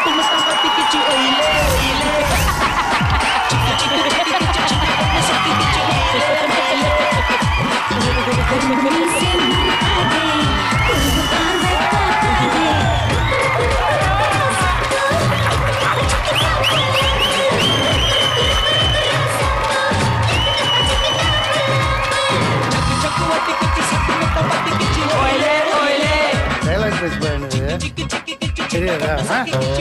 Dialogue பேசி பாருங்க தெரியாதா ஆ?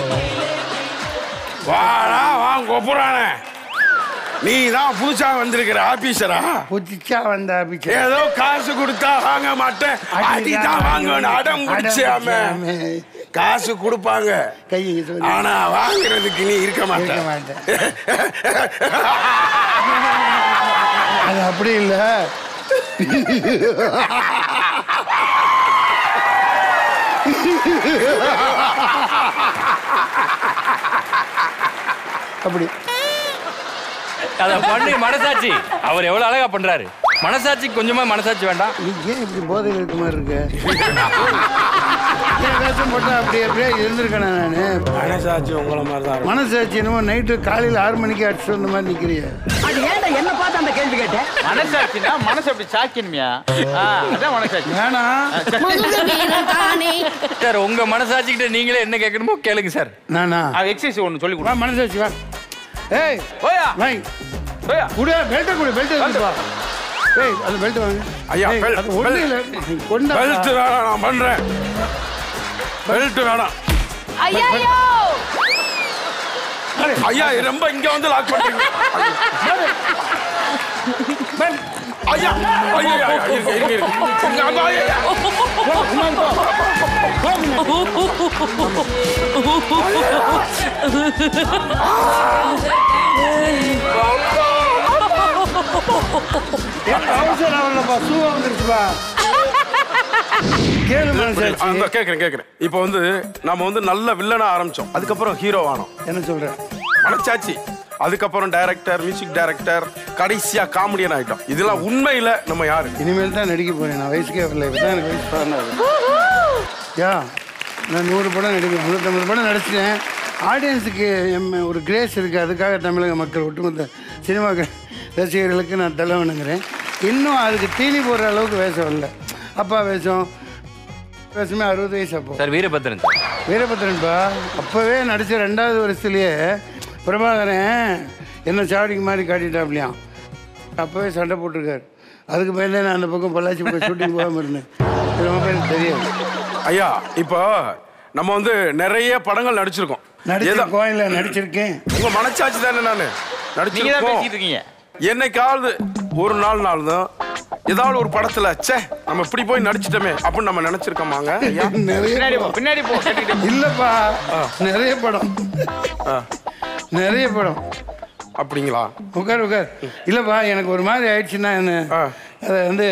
வாடா வா கொப்புறானே நீ தான் புதுசா வந்திருக்கிற ஆபீசரா புதுச்சா வந்த ஆபீசர் ஏதோ காசு கொடுத்தா வாங்க மாட்டேன் அடிதான் வாங்கணும் அடம் பிடிச்சாம காசு கொடுப்பாங்க கை இங்க சொல்லு. ஆனா வாங்குறதுக்கு நீ இருக்க இருக்க மாட்ட மாட்டேன் அது அப்படி இல்ல அப்படி அத பண்ணி மனசாட்சி அவர் எவ்வளவு அழகா பண்றாரு மனசாட்சி கொஞ்சமா மனசாட்சி வேண்டாம் நீ ஏன் இப்படி போதையில் இருக்க மாதிரி இருக்க ஏன் வேஷம் போட்டா அப்படியே அப்படியே இருந்திருக்கேன் நானு மனசாட்சி உங்களை மாதிரி தான் மனசாட்சி என்னமோ நைட்டு காலையில் ஆறு மணிக்கு அடிச்சு வந்த மாதிரி நிக்கிறிய அது ஏன்டா என்ன பார்த்து அந்த கேள்வி கேட்டேன் மனசாட்சினா மனசு அப்படி சாக்கினுமியா ஆ, அதான் மனசாட்சி வேணாம் சார் உங்க மனசாட்சிக்கிட்ட நீங்களே என்ன கேட்கணுமோ கேளுங்க சார் நானா எக்ஸசைஸ் ஒன்று சொல்லி வா மனசாட்சி வா ஏய் ஓயா வை ஓயா குடு பெல்ட்டை குடு பெல்ட் எடுத்து வா ஏய் அந்த பெல்ட் வாங்க ஐயா, ஏய், belt, அது ஒண்ணு இல்ல கொண்டா பெல்ட் வேணாம் நான் பண்றேன் பெல்ட் வேணாம் ஐயோ ஐயா ரொம்ப இங்க வந்து லாக் பண்றீங்க ஐயா ஐயா ஐயா, இருங்க, இருங்க, இருங்க. இங்க வா, ஐயா. அவசரம் ஆகலப்பா சூவா வந்துருச்சுப்பா கேளு அந்த மனசாட்சி கேக்குறேன் கேக்குறேன் இப்போ வந்து நம்ம வந்து நல்ல வில்லனா ஆரம்பிச்சோம் அதுக்கப்புறம் ஹீரோ ஆனோம் என்ன சொல்ற மனச்சாட்சி அதுக்கப்புறம் டைரக்டர் மியூசிக் டைரக்டர் கடைசியா காமெடியன் ஆயிட்டோம் இதெல்லாம் உண்மையில நம்ம யாரு இனிமேல் தான் நடிக்க போறேன் நான் வயசுக்கே வரல இப்பதான் எனக்கு வயசு பதினாறு யா நான் நூறு படம் நடிப்பேன் நூற்றம்பது படம் நடிச்சிட்டேன் ஆடியன்ஸுக்கு எம் ஒரு கிரேஸ் இருக்குது அதுக்காக தமிழக மக்கள் ஒட்டுமொத்த சினிமா க- ரசிகர்களுக்கு நான் தலை வணங்குறேன் இன்னும் அதுக்கு தீனி போடுற அளவுக்கு வேஷம் வரல அப்பா வேஷம் வேஷமே அறுபது வயசு அப்போ சார் வீரபத்ரன் சார் வீரபத்ரன்பா அப்போவே நடித்த ரெண்டாவது வருஷத்துலேயே பிரபாகரன் என்ன சாவடிக்கு மாதிரி காட்டிட்டாப்லையாம் அப்போவே சண்டை போட்டிருக்காரு அதுக்கு பயந்தே நான் அந்த பக்கம் பொள்ளாச்சி பக்கம் ஷூட்டிங் போகாமல் இருந்தேன் இது ரொம்ப பேருக்கு தெரியாது ஐயா இப்போ நம்ம வந்து நிறைய படங்கள் நடிச்சிருக்கோம் ஏதோ- நடிச்சிருக்கோம் இல்லை நடிச்சிருக்கேன் உங்க மனச்சாட்சி தானே நானு நீங்க தான் பேசிட்டு நடிச்சிருக்கோம் இருக்கீங்க என்னைக்காவது ஒரு நாள் நாள் தான் ஏதாவது ஒரு படத்துல ச்சே நம்ம இப்படி போய் நடிச்சிட்டோமே அப்படின்னு நம்ம நினைச்சிருக்கோமாங்க ஐயா நிறைய பின்னாடி போ பின்னாடி போ கேட்டுக்கிட்டே இல்லைப்பா நிறைய படம் ஆ, நிறைய படம் அப்படிங்களா உட்கார் உட்கார் இல்லைப்பா எனக்கு ஒரு மாதிரி ஆயிடுச்சுன்னா என்ன ஆ. அதை வந்து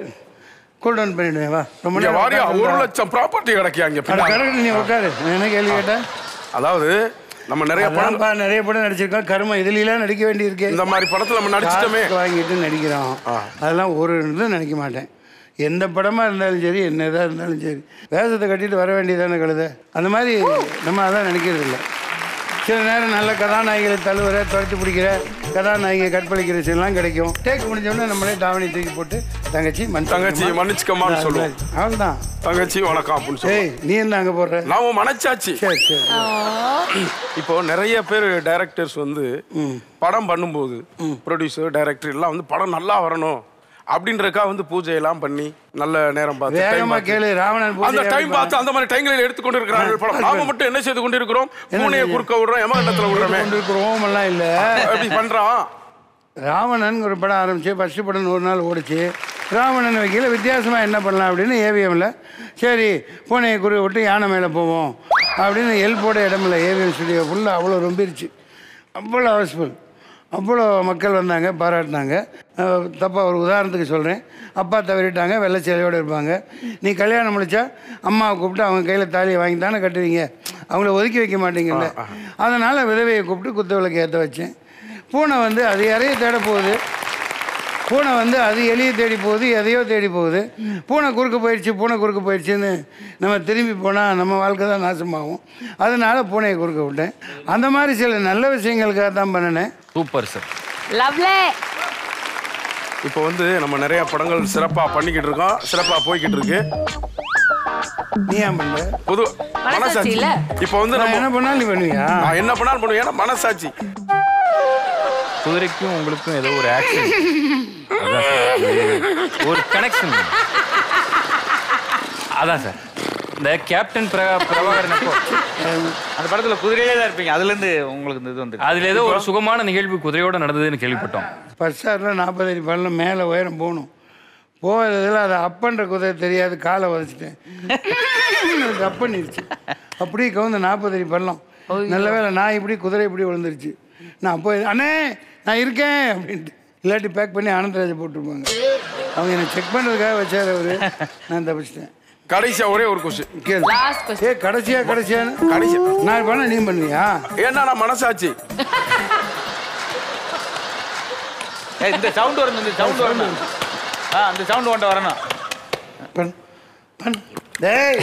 கூல் டவுன் பண்ணிடுவேன் வா ரொம்ப இங்க நேரம் வாரியா ஒரு உட்கார்ந்திருந்தா- லட்சம் ப்ராப்பர்ட்டி கிடைக்கியா இங்க அட பின்னாடி. கடவுள் நீ உட்காரு நான் என்ன கேள்வி கேட்டேன் அதாவது நம்ம நிறைய படம் அதான்ப்பா நிறைய படம் நடிச்சிருக்கோம் கருமம் இதுலாம் நடிக்க வேண்டியிருக்கு இந்த மாதிரி படத்துல நம்ம நடிச்சிட்டோமே காசு வாங்கிட்டு நடிக்கிறோம் அதெல்லாம் ஒரு இது நினைக்க மாட்டேன் எந்த படமா இருந்தாலும் சரி என்ன இதாக இருந்தாலும் சரி வேஷத்தை கட்டிட்டு வர வேண்டியதானே கழுத அந்த மாதிரி நம்ம அதான் நினைக்கிறது இல்லை சில நேரம் நல்ல கதாநாயகிகளை தழுவுற துரத்தி பிடிக்கிற கதாநாயகியை கற்பழிக்கிற சீன்லாம் கிடைக்கும் டேக் முடிஞ்சோடனே நம்மளே தாவணி தூக்கி போட்டு தங்கச்சி மன் தங்கச்சி மன்னிச்சுக்கம்மான்னு சொல்லுவோம் அவ்வளோதான் தங்கச்சி வணக்கம் அப்படின்னு சொல்லுவோம் ஏய் நீ என்ன அங்கே போடுற நாம மனச்சாட்சி சரி சரி இப்போ நிறைய பேர் டைரக்டர்ஸ் வந்து படம் பண்ணும்போது ப்ரொடியூசர் டைரக்டர் எல்லாம் வந்து படம் நல்லா வரணும் அப்படின்றக்கா வந்து பூஜை எல்லாம் பண்ணி நல்ல நேரம் பார்த்து time வேகமா பார்த்து. கேளு ராவணன் பூஜை அந்த டைம் எப்படி பார்த்து அந்த மாதிரி டைம்களில் எடுத்துக்கொண்டு இருக்கிறார்கள் படம் நாம மட்டும் என்ன செய்து கொண்டிருக்கிறோம் பூனையை குறுக்க விடுறோம் எமகண்டத்துல விடுறோமே கொண்டிருக்கிறோம் எல்லாம் இல்லை எப்படி பண்றான் ராவணன் ஒரு படம் ஆரம்பிச்சு ஃபஸ்ட்டு படம் ஒரு நாள் ஓடிச்சு ராவணன் வைக்கல வித்தியாசமாக என்ன பண்ணலாம் அப்படின்னு ஏவிஎம்ல சரி பூனையை குறி விட்டு யானை மேலே போவோம் அப்படின்னு எல் போட இடமில்ல ஏவிஎம் ஸ்டுடியோ ஃபுல்லாக அவ்வளோ ரொம்பிருச்சு அவ்வளோ ஹவுஸ்ஃபுல் அவ்வளோ மக்கள் வந்தாங்க பாராட்டினாங்க தப்பாக ஒரு உதாரணத்துக்கு சொல்கிறேன் அப்பா தவறிட்டாங்க வெள்ளை சேலையோடு இருப்பாங்க நீ கல்யாணம் முடிச்சா அம்மாவை கூப்பிட்டு அவங்க கையில் தாலியை வாங்கி தானே கட்டுவீங்க அவங்கள ஒதுக்கி வைக்க மாட்டீங்கல்ல அதனால் விதவையை கூப்பிட்டு குத்து விளக்கு ஏற்ற வச்சேன் பூனை வந்து அது யாரையும் தேட போகுது பூனை வந்து அது எலியை தேடி போகுது எதையோ தேடி போகுது பூனை குறுக்க போயிடுச்சு பூனை குறுக்க போயிடுச்சுன்னு நம்ம திரும்பி போனால் நம்ம வாழ்க்கை தான் நாசமாகும் அதனால பூனையை குறுக்க விட்டேன் அந்த மாதிரி சில நல்ல விஷயங்களுக்காக தான் பண்ணினேன் சூப்பர் சார் லவ்லே இப்போ வந்து நம்ம நிறைய படங்கள் சிறப்பாக பண்ணிக்கிட்டு இருக்கோம் சிறப்பாக போய்கிட்டு இருக்கு நீ ஏன் பண்ணல பொது மனசாட்சி மனசாட்சி இல்ல? இப்போ வந்து நான் என்ன நம்ம பண்ணாலும் நீ பண்ணுவியா நான் என்ன பண்ணாலும் பண்ணுவேன் ஏன்னா மனசாட்சி குதிரைக்கும் உங்களுக்கும் ஏதோ ஒரு ஆக்ஷன் ஒரு கனெக்ஷன் அதான் சார் இந்த கேப்டன் பிரகா பிரபாகரன் அப்போ அந்த படத்துல குதிரையிலே தான் இருப்பீங்க அதுல இருந்து உங்களுக்கு இந்த இது வந்து அதுல ஏதோ ஒரு சுகமான நிகழ்வு குதிரையோட நடந்ததுன்னு கேள்விப்பட்டோம் ஃபஸ்ட் ஸ்டாரில் நாற்பது அடி பள்ளம் மேலே உயரம் போகணும் போகிறதுல அது அப்பன்ற குதிரை தெரியாது காலை உதச்சிட்டேன் அது அப்பண்ணிருச்சு அப்படியே கவுந்து நாற்பது அடி பள்ளம் நல்ல வேளை நான் இப்படி குதிரை இப்படி விழுந்துருச்சு நான் போய் அண்ணே நான் இருக்கேன் அப்படின்ட்டு இல்லாட்டி பேக் பண்ணி ஆனந்தராஜை போட்டிருப்பாங்க அவங்க என்னை செக் பண்ணுறதுக்காக வச்சார் அவரு நான் தப்பிச்சிட்டேன் கடைசியா ஒரே ஒரு கொஸ்டின் கேளு லாஸ்ட் ஏ கொஸ்டின் கடைசியா கடைசியான்னு கடைசி நான் பண்ண நீ பண்ணுவியா ஏன்னா நான் மனசாட்சி ஏய், இந்த சவுண்ட் வரணும் இந்த சவுண்ட் வரணும் ஆ அந்த சவுண்ட் கொண்டு வரணும் பண்ணு பண்ணு டேய்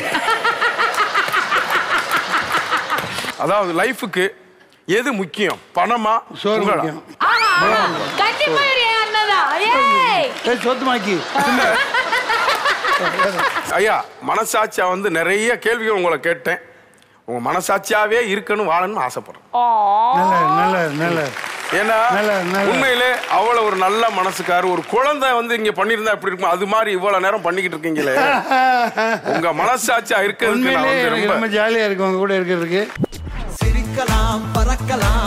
அதாவது லைஃபுக்கு எது முக்கியம் பணமா சோறு புகழா? முக்கியம் கண்டிப்பா இவரு என் அண்ணன்தான் ஏய் ஏய் சொத்துமாக்கி ஐயா மனசாட்சியா வந்து நிறைய கேள்விகள் உங்களை கேட்டேன் உங்க மனசாட்சியாவே இருக்கணும் வாழணும்னு ஆசைப்படுறேன் நல்ல நல்ல நல்ல ஏன்னா நல்ல, நல்ல. உண்மையிலே அவ்வளவு ஒரு நல்ல மனசுக்காரு ஒரு குழந்தை வந்து இங்க பண்ணியிருந்தா எப்படி இருக்கும் அது மாதிரி இவ்வளவு நேரம் பண்ணிக்கிட்டு இருக்கீங்களே உங்க மனசாட்சியா இருக்கிறதுக்கு நான் உண்மையிலே வந்து எனக்கு ரொம்ப ரொம்ப ஜாலியா இருக்கு உங்க கூட இருக்கிறதுக்கு சிரிக்கலாம் பறக்கலாம்